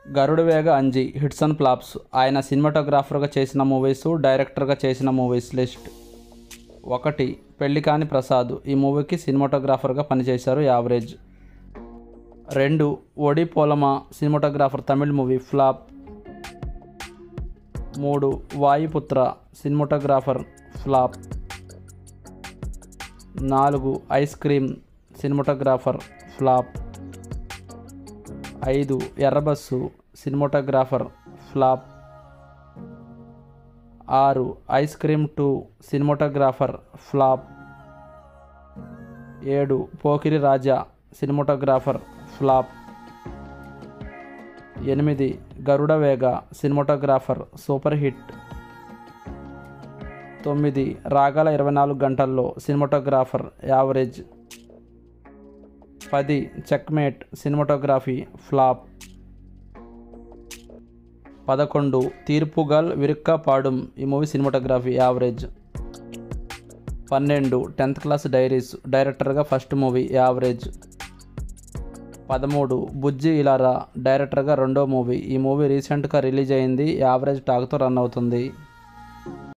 Garudavega Anji hits and flops ఆయన సినిమాటోగ్రాఫర్గా చేసిన మూవీస్ డైరెక్టర్గా చేసిన మూవీస్ లిస్ట్ ఒకటి పెళ్లికాని ప్రసాద్ ఈ మూవీకి సినిమాటోగ్రాఫర్గా పనిచేశారు యావరేజ్ రెండు Odi Polama cinematographer Tamil movie flop మూడు వాయుపుత్ర సినిమాటోగ్రాఫర్ ఫ్లాప్ నాలుగు ఐస్ క్రీమ్ సినిమాటోగ్రాఫర్ ఫ్లాప్ ఐదు ఎర్రబస్సు సినిమాటోగ్రాఫర్ ఫ్లాప్ ఆరు Ice Cream two cinematographer flop ఏడు పోకిరి రాజా సినిమాటోగ్రాఫర్ ఫ్లాప్ ఎనిమిది గరుడ వేగ సినిమాటోగ్రాఫర్ సూపర్ హిట్ తొమ్మిది రాగాల ఇరవై నాలుగు గంటల్లో సినిమాటోగ్రాఫర్ యావరేజ్ పది చెక్మేట్ సినిమాటోగ్రఫీ ఫ్లాప్ పదకొండు తీర్పుగల్ విరుక్క పాడుం ఈ మూవీ సినిమాటోగ్రఫీ యావరేజ్ పన్నెండు టెన్త్ క్లాస్ డైరీస్ డైరెక్టర్గా ఫస్ట్ మూవీ యావరేజ్ పదమూడు బుజ్జి ఇలారా డైరెక్టర్గా రెండో మూవీ ఈ మూవీ రీసెంట్గా రిలీజ్ అయింది యావరేజ్ టాక్తో రన్ అవుతుంది